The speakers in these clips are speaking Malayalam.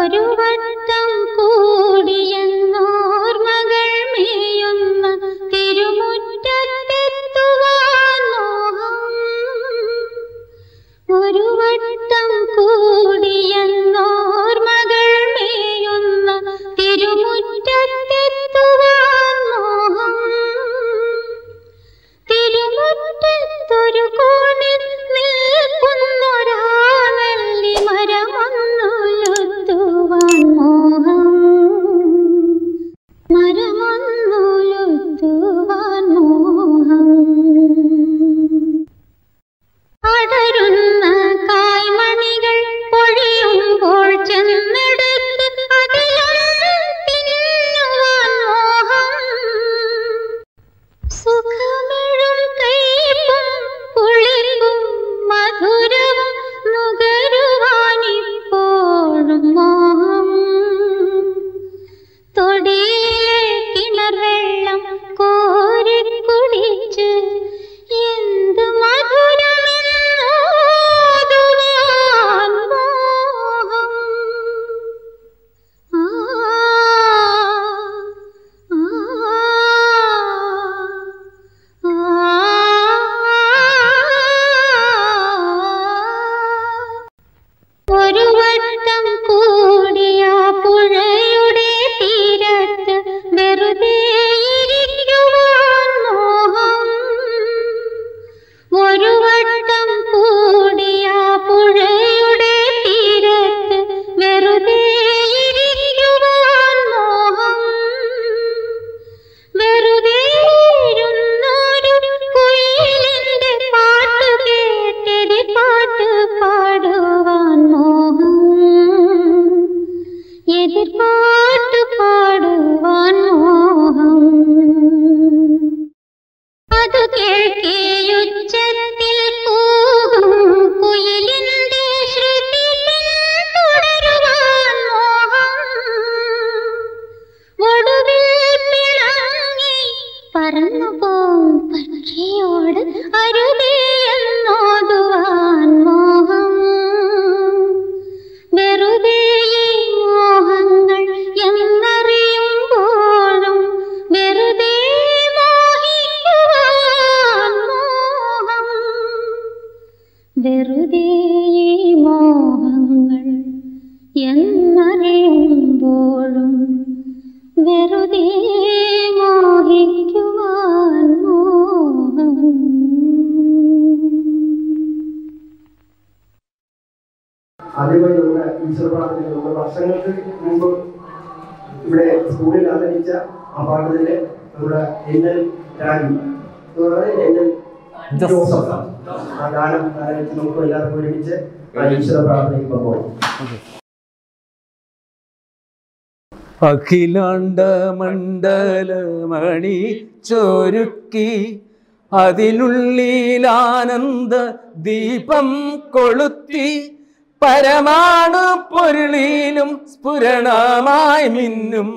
ഒരു വട്ടം കൂടിയെന്നോർമകൾ മേയുന്ന തിരുമുറ്റത്തെത്തുവാൻ മോഹം ഒരു വട്ടം കൂടിയെന്നോർമകൾ മേയുന്ന തിരുമുറ്റത്തെത്തുവാൻ മോഹം തിരുമുറ്റത്തൊരു കോണിൽ നിൽക്കുന്നൊരാ വെള്ളി മരമൊന്നുലുത്തുവാൻ മോഹം മരമൊന്നുലുത്തുവാൻ മോഹം അടരുന്ന കായ്മണികൾ പൊഴിയുമ്പോൾ ചെന്നെടുത്ത് അതിലൊന്ന് തിന്നുവാൻ മോഹം സുഖമെഴും കൈപ്പും പുളിപ്പും മധുരവും നുകരുവാനിപ്പോഴും മോഹം തൊടിയിലെ കിണർ വെള്ളം കോരി കുടിച്ച് എന്ത് മധുരമെന്നോതുവാൻ മോഹം ആ ഒരു വട്ടം കൂടിയ പുഴയുടെ തീരത്ത് വെറുതെ ഇരിക്കുവാൻ മോഹം ഒരു വട്ടം കൂടിയ പുഴയുടെ തീരത്ത് വെറുതെ ഇരിക്കുവാൻ മോഹം വെറുതെ ഇരുന്നൊരു കുയിലിന്റെ പാട്ട് കേട്ടെതി പാട്ട് പാടുവാൻ മോഹം എതിർപാട്ട് പാടുവാൻ മോഹം അത് കേൾക്കേയുച്ചത്തിൽ കൂകും കുയിലിന്റെ ശ്രുതി തുടരുവാൻ മോഹം ഒടുവിൽ പിണങ്ങി പറന്നു പോം പക്ഷിയോട് അരുതേ എന്നോതുവാൻ മോഹം വെറുതെ ഈ മോഹങ്ങൾ എന്നറിയുമ്പോഴും വെറുതെ മോഹിക്കുവാൻ മോഹം വെറുതെ ഈ മോഹങ്ങൾ എന്നറിയുമ്പോഴും വെറുതെ മോഹിക്കുവാൻ മോഹം ആദ്യമായി നമ്മുടെ ഈശ്വര പ്രാർത്ഥന നമ്മുടെ വർഷങ്ങൾക്ക് മുമ്പ് ഇവിടെ സ്കൂളിൽ ആദരിച്ച ആ പാട്ടത്തിലെ നമ്മുടെ എൻ എൽ രാജു എന്ന് പറയുന്നത് എൻ എൽ ജോസഫ് ആ ഗാനം ആലപിച്ച് നമുക്ക് എല്ലാവർക്കും ഒരുമിച്ച് ആ ഈശ്വര പ്രാർത്ഥനയ്ക്ക് പോകാം അഖിലാണ്ട മണ്ഡലമണി ചൊരുക്കി അതിനുള്ളിൽ ആനന്ദ ദീപം കൊളുത്തി പരമാണു പൊരുളിലും സ്ഫുരണമായി മിന്നും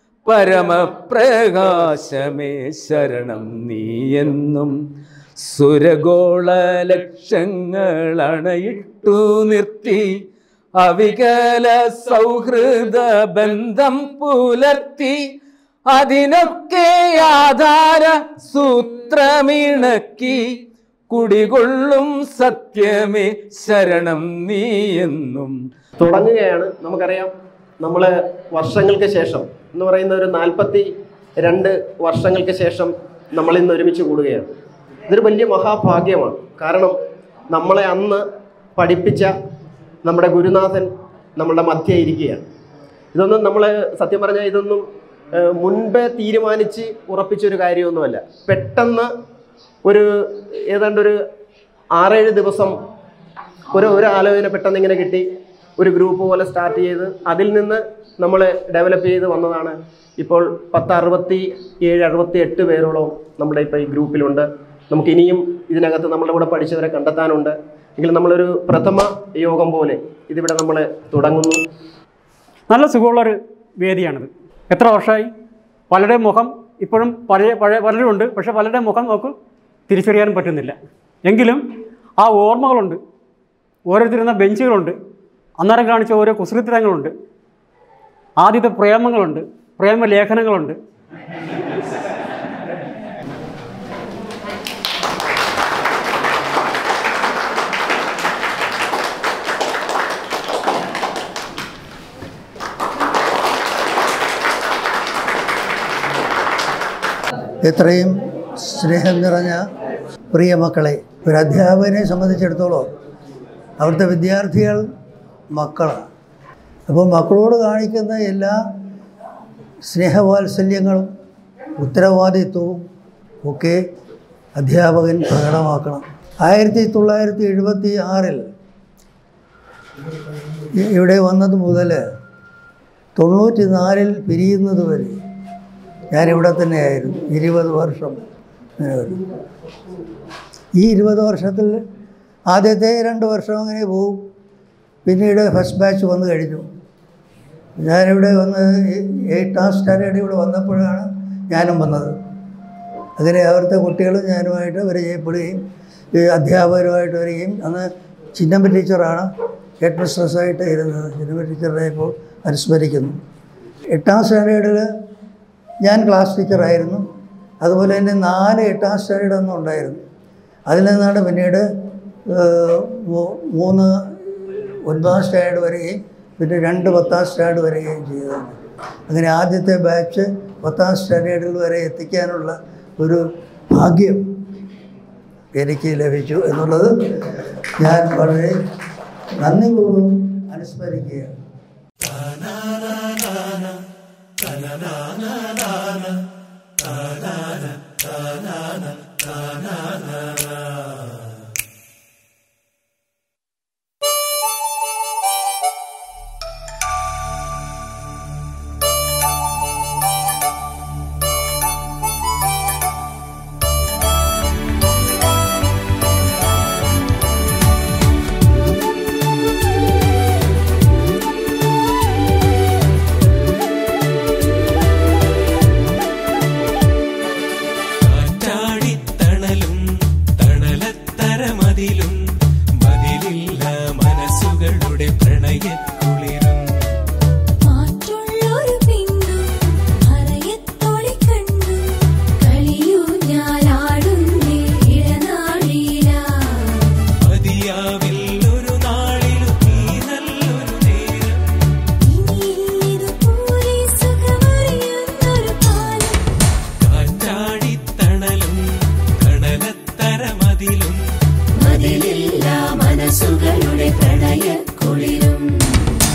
പരമപ്രകാശമേ ശരണം നീയെന്നും സുരഗോള ലക്ഷങ്ങൾ അണയിട്ടു നിർത്തി അവികല സൗഹൃദ ബന്ധം പുലർത്തി അതിനൊക്കെ ആധാര സൂത്രമിണക്കി കുടികൊള്ളും സത്യമേ ശരണം നീയെന്നും തുടങ്ങുകയാണ് നമുക്കറിയാം നമ്മൾ വർഷങ്ങൾക്ക് ശേഷം എന്ന് പറയുന്ന ഒരു നാൽപ്പത്തി രണ്ട് വർഷങ്ങൾക്ക് ശേഷം നമ്മൾ ഇന്ന് ഒരുമിച്ച് കൂടുകയാണ് ഇതൊരു വലിയ മഹാഭാഗ്യമാണ് കാരണം നമ്മളെ അന്ന് പഠിപ്പിച്ച നമ്മുടെ ഗുരുനാഥൻ നമ്മളുടെ മധ്യേ ഇരിക്കുകയാണ് ഇതൊന്നും നമ്മൾ സത്യം പറഞ്ഞാൽ ഇതൊന്നും ഏഹ്, മുൻപേ തീരുമാനിച്ച് ഉറപ്പിച്ചൊരു കാര്യമൊന്നുമല്ല പെട്ടെന്ന് ഒരു ഏതാണ്ട് ഒരു ആറേഴ് ദിവസം ഒരു ഒരു ആലോചന പെട്ടെന്ന് ഇങ്ങനെ കിട്ടി ഒരു ഗ്രൂപ്പ് പോലെ സ്റ്റാർട്ട് ചെയ്ത് അതിൽ നിന്ന് നമ്മൾ ഡെവലപ്പ് ചെയ്ത് വന്നതാണ് ഇപ്പോൾ പത്ത് അറുപത്തി ഏഴ് അറുപത്തി എട്ട് പേരോളം നമ്മുടെ ഇപ്പോൾ ഈ ഗ്രൂപ്പിലുണ്ട് നമുക്ക് ഇനിയും ഇതിനകത്ത് നമ്മളുടെ കൂടെ പഠിച്ചവരെ കണ്ടെത്താനുണ്ട് എങ്കിലും നമ്മളൊരു പ്രഥമ യോഗം പോലെ ഇതിവിടെ നമ്മൾ തുടങ്ങുന്നു നല്ല സുഖമുള്ളൊരു വേദിയാണിത് എത്ര വർഷമായി പലരുടെയും മുഖം ഇപ്പോഴും പഴയ പഴയ പലരും ഉണ്ട് പക്ഷേ പലരുടെയും മുഖം നമുക്ക് തിരിച്ചറിയാനും പറ്റുന്നില്ല എങ്കിലും ആ ഓർമ്മകളുണ്ട് ഓരോരുത്തരുന്ന ബെഞ്ചുകളുണ്ട് അന്നേരം കാണിച്ച ഓരോ കുസൃത്തരങ്ങളുണ്ട് ആദ്യത്തെ പ്രേമങ്ങളുണ്ട് പ്രേമലേഖനങ്ങളുണ്ട് എത്രയും സ്നേഹം നിറഞ്ഞ പ്രിയ മക്കളെ ഒരു അധ്യാപകനെ സംബന്ധിച്ചിടത്തോളം അവിടുത്തെ വിദ്യാർത്ഥികൾ മക്കളാണ് അപ്പോൾ മക്കളോട് കാണിക്കുന്ന എല്ലാ സ്നേഹവാത്സല്യങ്ങളും ഉത്തരവാദിത്വവും ഒക്കെ അധ്യാപകൻ പ്രകടമാക്കണം ആയിരത്തി തൊള്ളായിരത്തി എഴുപത്തി ആറിൽ ഇവിടെ വന്നത് മുതൽ തൊണ്ണൂറ്റി നാലിൽ പിരിയുന്നത് വരെ ഞാനിവിടെ തന്നെയായിരുന്നു ഇരുപത് വർഷം ഇങ്ങനെ വരും. ഈ ഇരുപത് വർഷത്തിൽ ആദ്യത്തെ രണ്ട് വർഷം അങ്ങനെ പോവും പിന്നീട് ഫസ്റ്റ് ബാച്ച് വന്നു കഴിഞ്ഞു ഞാനിവിടെ വന്ന് എയ്റ്റാം സ്റ്റാൻഡേർഡ് ഇവിടെ വന്നപ്പോഴാണ് ഞാനും വന്നത് അങ്ങനെ അവിടുത്തെ കുട്ടികളും ഞാനുമായിട്ട് പരിചയപ്പെടുകയും ഈ അധ്യാപകരുമായിട്ട് വരികയും അന്ന് ചിന്നമ്മ ടീച്ചറാണ് ഹെഡ് മിസ്ട്രസ്സായിട്ട് ഇരുന്നത് ചിന്നമ്മ ടീച്ചറെ ഇപ്പോൾ അനുസ്മരിക്കുന്നു എട്ടാം സ്റ്റാൻഡേർഡിൽ ഞാൻ ക്ലാസ് ടീച്ചറായിരുന്നു അതുപോലെ തന്നെ നാല് എട്ടാം സ്റ്റാൻഡേർഡ് ഒന്നും ഉണ്ടായിരുന്നു അതിൽ നിന്നാണ് പിന്നീട് ഏഹ്, മൂ- മൂന്ന് ഒൻപതാം സ്റ്റാൻഡേർഡ് വരികയും പിന്നെ രണ്ട് പത്താം സ്റ്റാൻഡേർഡ് വരികയും ചെയ്തതാണ് അങ്ങനെ ആദ്യത്തെ ബാച്ച് പത്താം സ്റ്റാൻഡേർഡിൽ വരെ എത്തിക്കാനുള്ള ഒരു ഭാഗ്യം എനിക്ക് ലഭിച്ചു എന്നുള്ളത് ഞാൻ വളരെ നന്ദിപൂർവ്വം അനുസ്മരിക്കുകയാണ് കാറ്റാടിത്തണലും തണലത്തരമതിലും മതിലില്ല മനസ്സുകളുടെ പ്രണയക്കുളിരും മാറ്റുള്ളൊരു പിന്നും മറയത്തൊളി കണ്ടു കളിയൂ ഞാനാടുന്നേ ഇടനാഴിയില മതിയാവിൽ ഒരു നാളിലും നീ നല്ലൊരു നേരം ഇനിയിതു പോലെ സുഖമറിയുന്നൊരു കാലം കാറ്റാടിത്തണലും തണലത്തരമതിലും മതിലില്ല മനസ്സുകളുടെ പ്രണയക്കുളിരും